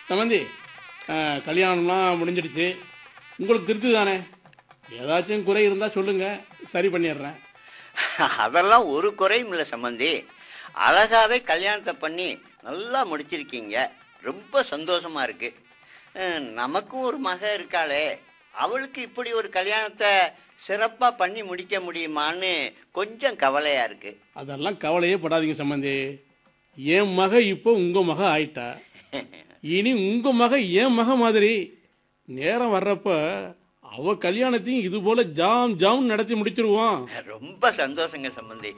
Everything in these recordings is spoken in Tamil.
சமந்தி அஹ், கல்யாணம்லாம் முடிஞ்சிடுச்சு உங்களுக்கு திருப்தி தானே ஏதாச்சும் குறை இருந்தால் சொல்லுங்கள் சரி பண்ணிடுறேன் அதெல்லாம் ஒரு குறையும் இல்லை சம்பந்தி அழகாவே கல்யாணத்தை பண்ணி நல்லா முடிச்சிருக்கீங்க ரொம்ப சந்தோஷமா இருக்கு அஹ், நமக்கும் ஒரு மக இருக்காளே அவளுக்கு இப்படி ஒரு கல்யாணத்தை சிறப்பா பண்ணி முடிக்க முடியுமான்னு கொஞ்சம் கவலையா இருக்கு அதெல்லாம் கவலையே படாதீங்க சம்பந்தி என் மக இப்போ உங்கள் மக ஆயிட்டா இனி உங்கள் மக என் மக மாதிரி நேரம் வர்றப்ப அவ கல்யாணத்தையும் இது போல ஜாம் ஜாம் நடத்தி முடிச்சிருவோம் ரொம்ப சந்தோஷங்க சம்பந்தி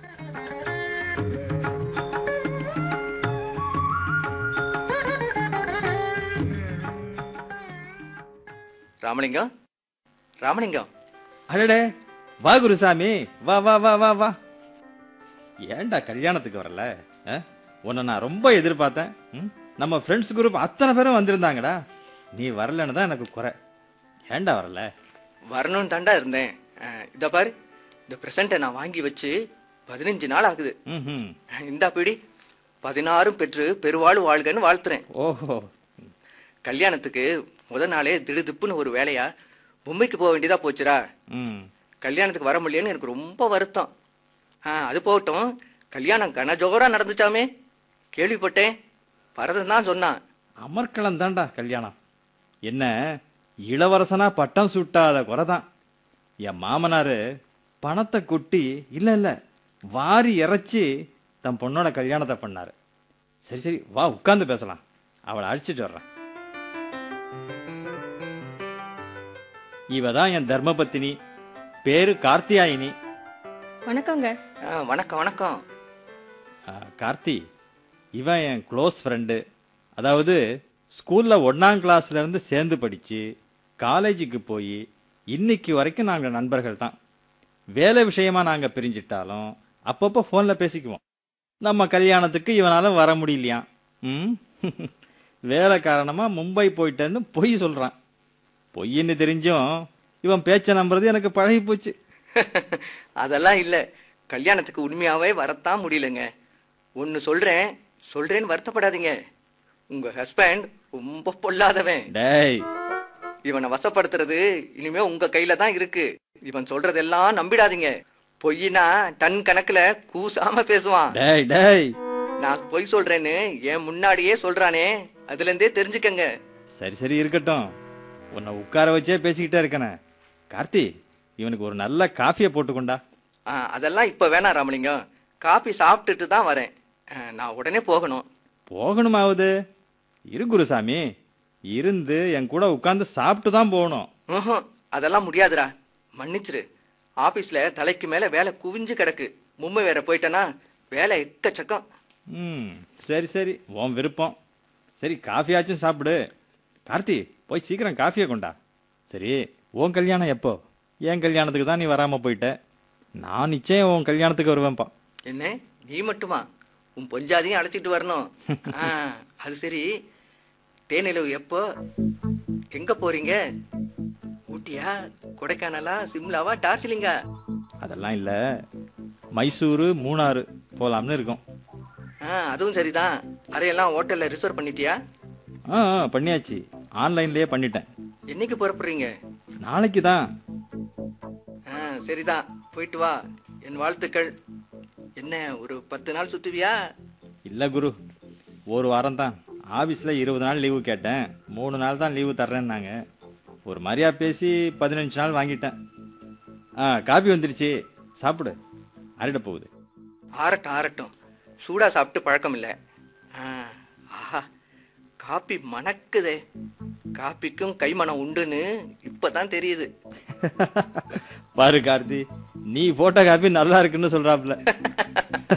ராமலிங்கம் ராமலிங்கம் அடடே வா குருசாமி வா வா வா வா வா ஏன்டா கல்யாணத்துக்கு வரல ஆ? உன்னை நான் ரொம்ப எதிர்பார்த்தேன் ம்? நம்ம ஃப்ரெண்ட்ஸ் குரூப் அத்தனை பேரும் வந்திருந்தாங்கடா நீ வரலன்னு தான் எனக்கு குறை ஏன்டா வரல வரணும்னு தாண்டா இருந்தேன் அஹ், இதோ பாரு இந்த ப்ரெசண்ட்டை நான் வாங்கி வச்சு பதினஞ்சு நாள் ஆகுது ம் இந்தா பிடி பதினாறும் பெற்று பெருவாழ் வாழ்கன்னு வாழ்த்துறேன் ஓஹோ கல்யாணத்துக்கு முத நாளே திடுதிப்புன்னு ஒரு வேலையா மும்பைக்கு போக வேண்டியதா போச்சுடா ம் கல்யாணத்துக்கு வர முடியலன்னு எனக்கு ரொம்ப வருத்தம் ஆ அது போகட்டும் கல்யாணம் கனஜோரா நடந்துச்சாமே கேள்விப்பட்டேன் பரதன் தான் சொன்னான் அமர்க்களம் தான்டா கல்யாணம் என்ன இளவரசனா பட்டம் சுட்டாத குறை தான் என் மாமனாரு பணத்தை கொட்டி இல்ல இல்ல வாரி இறைச்சி தன் பொண்ணோட கல்யாணத்தை பண்ணாரு சரி சரி வா உட்கார்ந்து பேசலாம் அவளை அழைச்சிட்டு வர்றேன் இவ தான் என் தர்மபத்தினி பேரு கார்த்தியாயினி வணக்கங்க ஆ, வணக்கம் வணக்கம் ஆ, கார்த்தி இவன் என் க்ளோஸ் ஃப்ரெண்டு அதாவது ஸ்கூல்ல ஒன்னாம் கிளாஸ்ல இருந்து சேர்ந்து படிச்சு காலேஜுக்கு போய் இன்னைக்கு வரைக்கும் நாங்க நண்பர்கள் தான் வேலை விஷயமா நாங்க பிரிஞ்சிட்டாலும் அப்பப்போ ஃபோன்ல பேசிக்குவோம் நம்ம கல்யாணத்துக்கு இவனால வர முடியலையாம் ம் வேலை காரணமா மும்பை போயிட்டேன்னு பொய் சொல்றான் பொய்ன்னு தெரிஞ்சும் இவன் பேச்ச நம்புறது எனக்கு பழகி போச்சு அதெல்லாம் இல்ல கல்யாணத்துக்கு உண்மையாவே வரத்தான் முடியலங்க ஒன்னு சொல்றேன் சொல்றேன்னு வருத்தப்படாதீங்க உங்க ஹஸ்பண்ட் ரொம்ப பொல்லாதவன் டேய் இவனை வசப்படுத்துறது இனிமே உங்க கையில தான் இருக்கு இவன் சொல்றதெல்லாம் நம்பிடாதீங்க பொய்னா டன் கணக்குல கூசாம பேசுவான் டேய் டேய் நான் பொய் சொல்றேன்னு என் முன்னாடியே சொல்றானே அதுல இருந்தே தெரிஞ்சுக்கங்க சரி சரி இருக்கட்டும் உன்னை உட்கார வச்சே பேசிக்கிட்டே இருக்கனே கார்த்தி இவனுக்கு ஒரு நல்ல காஃபியை போட்டுக்கொண்டா ஆ, அதெல்லாம் இப்ப வேணாம் ராமலிங்கம் காபி சாப்பிட்டுட்டு தான் வரேன் ஆ, நான் உடனே போகணும் போகணுமாவது இரு குருசாமி இருந்து என் கூட உட்கார்ந்து சாப்பிட்டு தான் போகணும் ம்ஹும், அதெல்லாம் முடியாதுடா மன்னிச்சிரு ஆபீஸ்ல தலைக்கு மேல வேலை குவிஞ்சு கிடக்கு மும்பை வேற போயிட்டேனா வேலை எக்கச்சக்கம் ம் சரி சரி உன் விருப்பம் சரி காஃபியாச்சும் சாப்பிடு கார்த்தி போய் சீக்கிரம் காஃபியை கொண்டா சரி உன் கல்யாணம் எப்போ என் கல்யாணத்துக்கு தான் நீ வராம போயிட்ட நான் நிச்சயம் உன் கல்யாணத்துக்கு வருவேன்ப்பா என்ன நீ மட்டுமா உன் பொஞ்சாதையும் அழைச்சிட்டு வரணும் ஆ, அது சரி தேனிலவு எப்போ எங்க போறீங்க ஊட்டியா கொடைக்கானலா சிம்லாவா டார்ஜிலிங்கா அதெல்லாம் இல்லை மைசூரு மூணாறு போலாம்னு இருக்கோம் ஆ அதுவும் சரிதான் அறையெல்லாம் ஹோட்டல்ல ரிசர்வ் பண்ணிட்டியா ஆ ஆ, பண்ணியாச்சு ஆன்லைன்லயே பண்ணிட்டேன் என்னைக்கு புறப்படுறீங்க நாளைக்கு தான் ஆ சரிதான் போயிட்டு வா என் வாழ்த்துக்கள் என்ன ஒரு பத்து நாள் சுத்துவியா இல்லை குரு ஒரு வாரம் தான் ஆஃபீஸில் இருபது நாள் லீவு கேட்டேன் மூணு நாள் தான் லீவு தர்றேன்னாங்க ஒரு மாதிரியா பேசி பதினஞ்சு நாள் வாங்கிட்டேன் ஆ காபி வந்துடுச்சு சாப்பிடு அரிட போகுது ஆறட்டும் ஆறட்டும் சூடா சாப்பிட்டு பழக்கம் இல்லை ஆ, ஆஹா காப்பி மணக்குதே காப்பிக்கும் கைமணம் உண்டுன்னு இப்பதான் தெரியுது பாரு கார்த்தி நீ போட்ட காபி நல்லா இருக்குன்னு சொல்றாப்புல